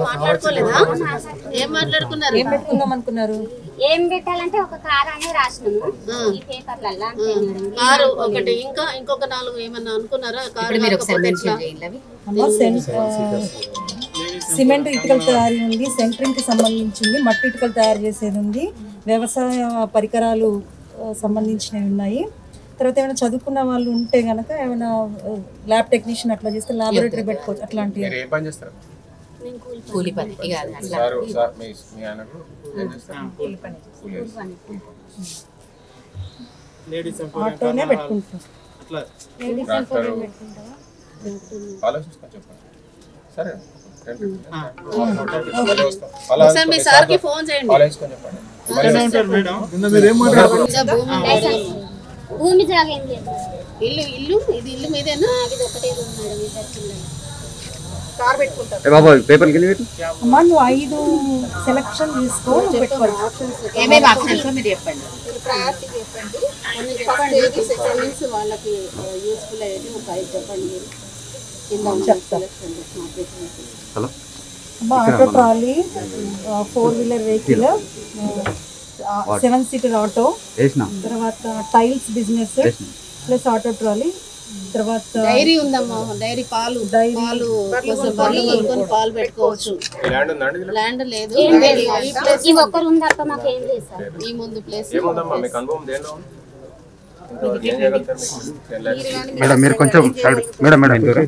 మాట్లాడుకోలేదా ఏం మాట్లాడుకున్నారు ఏం పెట్టుకుందాం అనుకున్నారు ఏం పెట్టాలంటే ఒక కార్ అనే రాసినాము ఈ పేపర్లల్లో అంతే మేడం కారు ఒకటి ఇంకా ఇంకొక నాలుగు ఏమన్నా అనుకున్నారా కారు మీరు ఒకసారి కాకపోతే మెన్షన్ ఎట్లా? చేయండి అవి అమ్మ సెంట్ ఆ, సిమెంట్ ఇటుకల తయారీ ఉంది సెంటరింగ్ కి సంబంధించింది మట్టి ఇటుకలు తయారు చేసేది ఉంది వ్యవసాయ పరికరాలు ఆ, సంబంధించినవి ఉన్నాయి తర్వాత ఏమైనా చదువుకున్న వాళ్ళు ఉంటే గనక ఏమైనా ల్యాబ్ టెక్నీషియన్ అట్లా చేస్తే లాబొరేటరీ పెట్టుకోవచ్చు అట్లాంటివి మీరు ఏం పని చేస్తారు కూలి పని ఇక అట్లా సార్ సార్ మీ మీ ఆయనకు ఏం చేస్తారు కూలి పని. కూలి పని. లేడీస్ ఆటోనే పెట్టుకుంటాం అట్లా ట్రాక్టరు ఆలోచించుకొని చెప్పండి సరే రండి. మళ్ళీ వస్తాం. అలా ఒకసారి మీ సార్ కి ఫోన్ చేయండి ఆలోచించుకొని చెప్పండి మళ్ళీ వస్తాం. ఇంకా భూమి భూమి జాగా ఏం లేదు ఇల్లు ఇల్లు ఇది ఇల్లు మీదేనా ఇది ఒకటే రూమ్ మేడం ఇద్దరు పిల్లలు ఏ బాబా పేపర్కి వెళ్ళి పెట్టు అమ్మ నువ్వు ఐదు సెలక్షన్ తీసుకో నువ్వు పెట్టుకోవచ్చు ఏమేమి ఆప్షన్స్ మీరు చెప్పండి కొన్ని చెప్పండి ఏది సెకండ్స్ వాళ్ళకి యూస్ఫుల్ అయ్యేది ఒక ఐదు చెప్పండి మీరు కింద ఉన్న selection చేసిన applications. హలో అమ్మ auto trolley four wheeler vehicle seven seater auto వేసిన తర్వాత టైల్స్ బిజినెస్ వేసిన ప్లస్ ఆటో ట్రాలీ తర్వాత డైరీ ఉందమ్మా డైరీ పాలు పాలు కోసం బర్రెలు కొనుక్కొని పాలు పెట్టుకోవచ్చు ఈ ల్యాండ్ ఉందండి ఇందులో? ల్యాండ్ లేదు ఏం లేదు ఈ ప్లేస్ ఈ ఒక్క రూమ్ తప్ప మాకు ఏం లేదు సార్ ఈ ముందు ప్లేస్ ఏముందమ్మా మీకు అనుభవం దేంట్లో ఉంది? ఇంతవరకు ఏం చేయగలుగుతారు మీకు? టెన్ ల్యాక్స్ మేడం మీరు కొంచెం సైడ్ మేడం మేడం